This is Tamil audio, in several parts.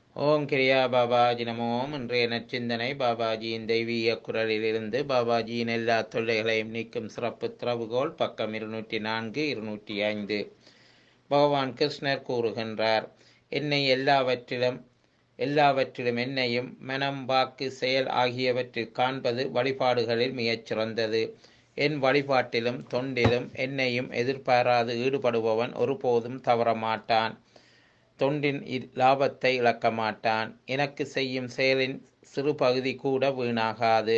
ஓம் கிரியா பாபாஜி நமோம் இன்றைய நச்சிந்தனை பாபாஜியின் தெய்வீக குரலிலிருந்து பாபாஜியின் எல்லா தொல்லைகளையும் நீக்கும் சிறப்பு திறவுகோல் பக்கம் இருநூற்றி நான்கு இருநூற்றி ஐந்து பகவான் கிருஷ்ணர் கூறுகின்றார் என்னை எல்லாவற்றிலும் எல்லாவற்றிலும் என்னையும் மனம் வாக்கு செயல் ஆகியவற்றில் காண்பது வழிபாடுகளில் மிகச் சிறந்தது என் வழிபாட்டிலும் தொண்டிலும் என்னையும் எதிர்பாராது ஈடுபடுபவன் ஒருபோதும் தவறமாட்டான் தொண்டின் லாபத்தை இழக்க மாட்டான் எனக்கு செய்யும் செயலின் சிறு பகுதி கூட வீணாகாது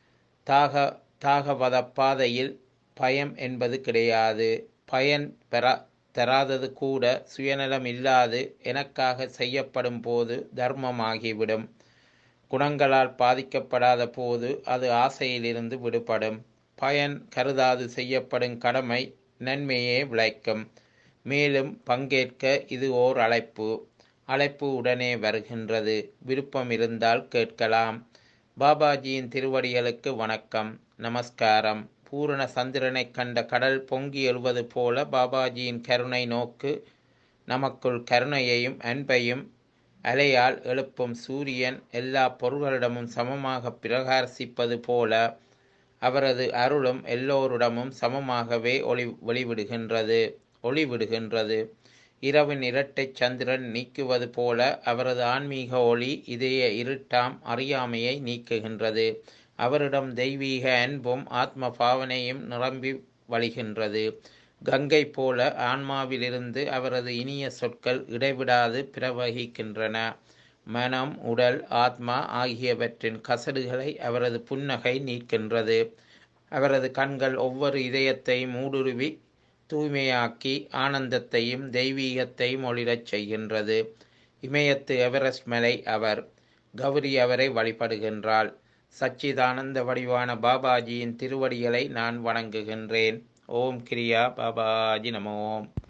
தாக தாகவத பாதையில் பயம் என்பது கிடையாது பயன் பெற தராதது கூட சுயநலம் இல்லாது எனக்காக செய்யப்படும் போது தர்மமாகிவிடும் குணங்களால் பாதிக்கப்படாத போது அது ஆசையிலிருந்து விடுபடும் பயன் கருதாது செய்யப்படும் கடமை நன்மையே விளைக்கும் மேலும் பங்கேற்க இது ஓர் அழைப்பு அழைப்பு உடனே வருகின்றது விருப்பம் இருந்தால் கேட்கலாம் பாபாஜியின் திருவடிகளுக்கு வணக்கம் நமஸ்காரம் பூரண சந்திரனை கண்ட கடல் பொங்கி எழுவது போல பாபாஜியின் கருணை நோக்கு நமக்குள் கருணையையும் அன்பையும் அலையால் எழுப்பும் சூரியன் எல்லா பொருள்களிடமும் சமமாக பிரகாசிப்பது போல அவரது அருளும் எல்லோரிடமும் சமமாகவே ஒளி வெளிவிடுகின்றது ஒளிவிடுகின்றது இரவின் இரட்டை சந்திரன் நீக்குவது போல அவரது ஆன்மீக ஒளி இதய இருட்டாம் அறியாமையை நீக்குகின்றது அவரிடம் தெய்வீக அன்பும் ஆத்ம பாவனையும் நிரம்பி வழிகின்றது கங்கை போல ஆன்மாவிலிருந்து அவரது இனிய சொற்கள் இடைவிடாது பிரவகிக்கின்றன மனம் உடல் ஆத்மா ஆகியவற்றின் கசடுகளை அவரது புன்னகை நீக்கின்றது அவரது கண்கள் ஒவ்வொரு இதயத்தையும் ஊடுருவி தூய்மையாக்கி ஆனந்தத்தையும் தெய்வீகத்தையும் ஒளிரச் செய்கின்றது இமயத்து எவரெஸ்ட் மலை அவர் கௌரி அவரை வழிபடுகின்றாள் சச்சிதானந்த வடிவான பாபாஜியின் திருவடிகளை நான் வணங்குகின்றேன் ஓம் கிரியா பாபாஜி நமோம்